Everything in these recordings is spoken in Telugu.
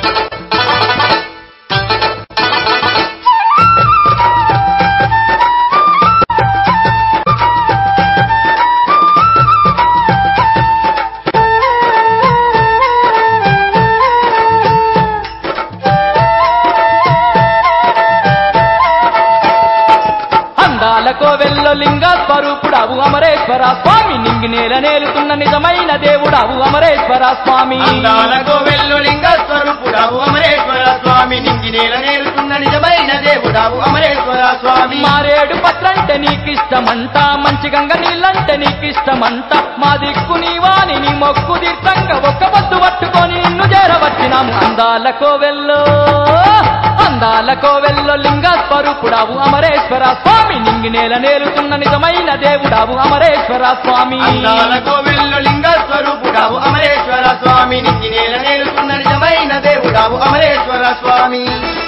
అందాలకో వెల్లో లింగ స్వరూపుడవు అమరేశ్వర స్వామి నింగి నేల నేలుతున్న నిజమైన దేవుడవు అమరేశ్వర స్వామి అందాలకు వెల్లు లింగ స్వరూపుడావు అమరేశ్వర స్వామి నింగి నేల నేలుతున్న నిజమైన దేవుడావు అమరేశ్వర స్వామి మారేడు పత్రంటే నీకిష్టమంట మంచి గంగ నీళ్ళంటే నీకిష్టమంట మా దిక్కు నీవాని నీ మొక్కు తీర్థంగా ఒక్క పొద్దు పట్టుకొని నిన్ను చేరవచ్చినాము అందాల కోవెల్లో అందాల కోవెల్లో లింగ స్వరూపుడావు అమరేశ్వర స్వామి నింగి నేల నేలుతున్న నిజమైన దేవుడావు అమరేశ్వర స్వామి అందాలకు వెల్లు లింగ స్వరూపుడావు అమరేశ్వర స్వామి నింగి నేల నేలుతున్న నిజమైన దేవుడావు అమరేశ్వర స్వామి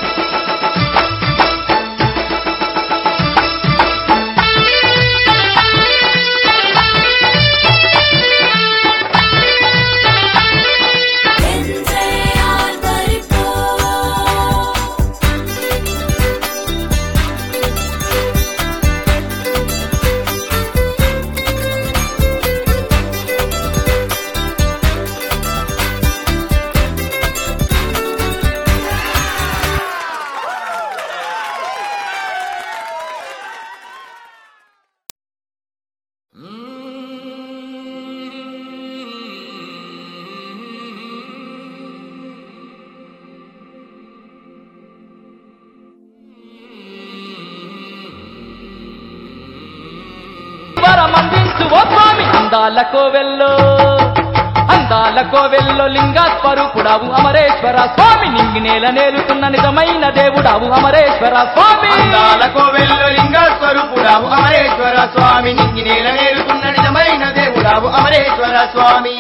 Entre Alvarito వరమందించు ఓ స్వామి అందాల కోవెల్లో అందాల కోవెల్లో లింగ స్వరూపుడావు అమరేశ్వర స్వామి నింగి నేల నేలుతున్న నిజమైన దేవుడావు అమరేశ్వర స్వామి అందాలకు వెల్లు లింగ స్వరూపుడావు అమరేశ్వర స్వామి నింగి నేల నేలుతున్న నిజమైన దేవుడావు అమరేశ్వర స్వామి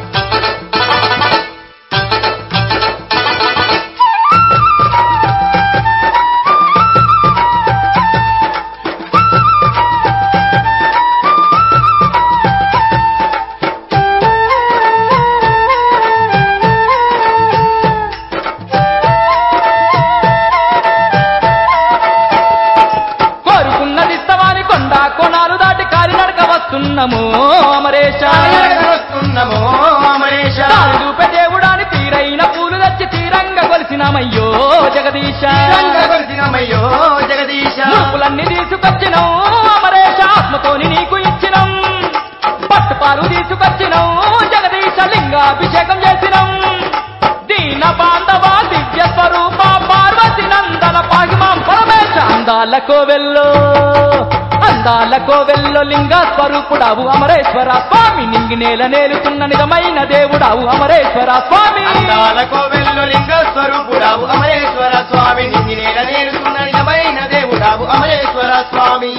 కోరుకున్నది ఇస్తవాని కొండ కొనాలు దాటి కాలినడక వస్తున్నాము అమరేశ వస్తున్నామో అమరేశ దారి చూపే దేవుడాని తీరైన పూలు తెచ్చి తీరంగా కొలిసినామయ్యో జగదీశ రంగగొలిసినమయ్యో జగదీశ ముడుపులన్నీ తీసుకొచ్చినాం అమరేశ ఆత్మతోని నీకు ఇచ్చినాం పట్టుపాలు తీసుకొచ్చినాం జగదీశ లింగాభిషేకం చేసినాం దీన బాంధవ దివ్య స్వరూప పార్వతి నందన పాగిమాం పరమేశ అందాల కోవెల్లో అందాల కోవెల్లో లింగ స్వరూపుడావు అమరేశ్వర స్వామి నింగి నేల నేలుతున్న నిజమైన దేవుడావు అమరేశ్వర స్వామి అందాలకు వెల్లు లింగ స్వరూపుడావు అమరేశ్వర స్వామి నింగి నేల నేలుతున్న నిజమైన దేవుడావు అమరేశ్వర స్వామి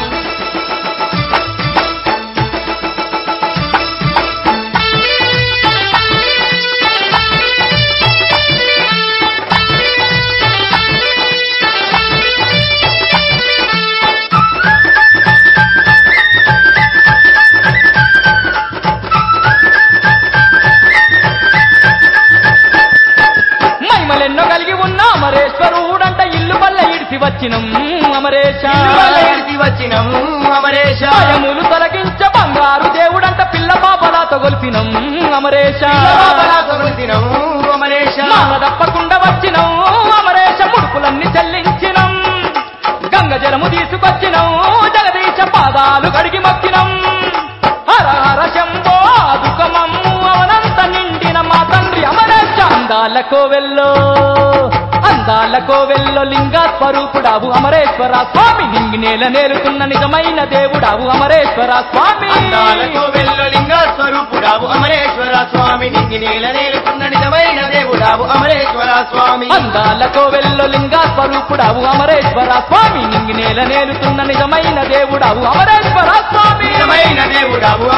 మహిమలెన్నో కలిగి ఉన్న అమరేశ్వరుడంట ఇల్లు వల్ల ఇడిసి వచ్చినం అమరేశ ఇవాళ ఎడిసి వచ్చినము అమరేశ భయములు తొలగించ బంగారు దేవుడంట పిల్ల పాపలాతో గొలిపినం అమరేశ పిల్లబాబలా తొలిసినము అమరేశ మాల తప్పకుండా వచ్చినం అమరేశ ముడుపులన్నీ చెల్లించినం గంగ జలము తీసుకొచ్చినం జగదీశ పాదాలు కడిగి మొక్కినం హర హర శంభో దుఃఖమమ్ము అవనంత నిండిన మా తండ్రి అమరేశ అందాల కోవెల్లో అందాల కోవెల్లో లింగ స్వరూపుడావు అమరేశ్వర స్వామి నింగి నేల నేలుతున్న నిజమైన దేవుడావు అమరేశ్వర స్వామి అందాలకు వెల్లు లింగ స్వరూపుడావు అమరేశ్వర స్వామి నింగి నేల నేలుతున్న నిజమైన దేవుడావు అమరేశ్వర స్వామి అందాల కోవెల్లో లింగ స్వరూపుడావు అమరేశ్వర స్వామి నింగి నేల నేలుతున్న నిజమైన దేవుడావు అమరేశ్వర స్వామి నిజమైన దేవుడావు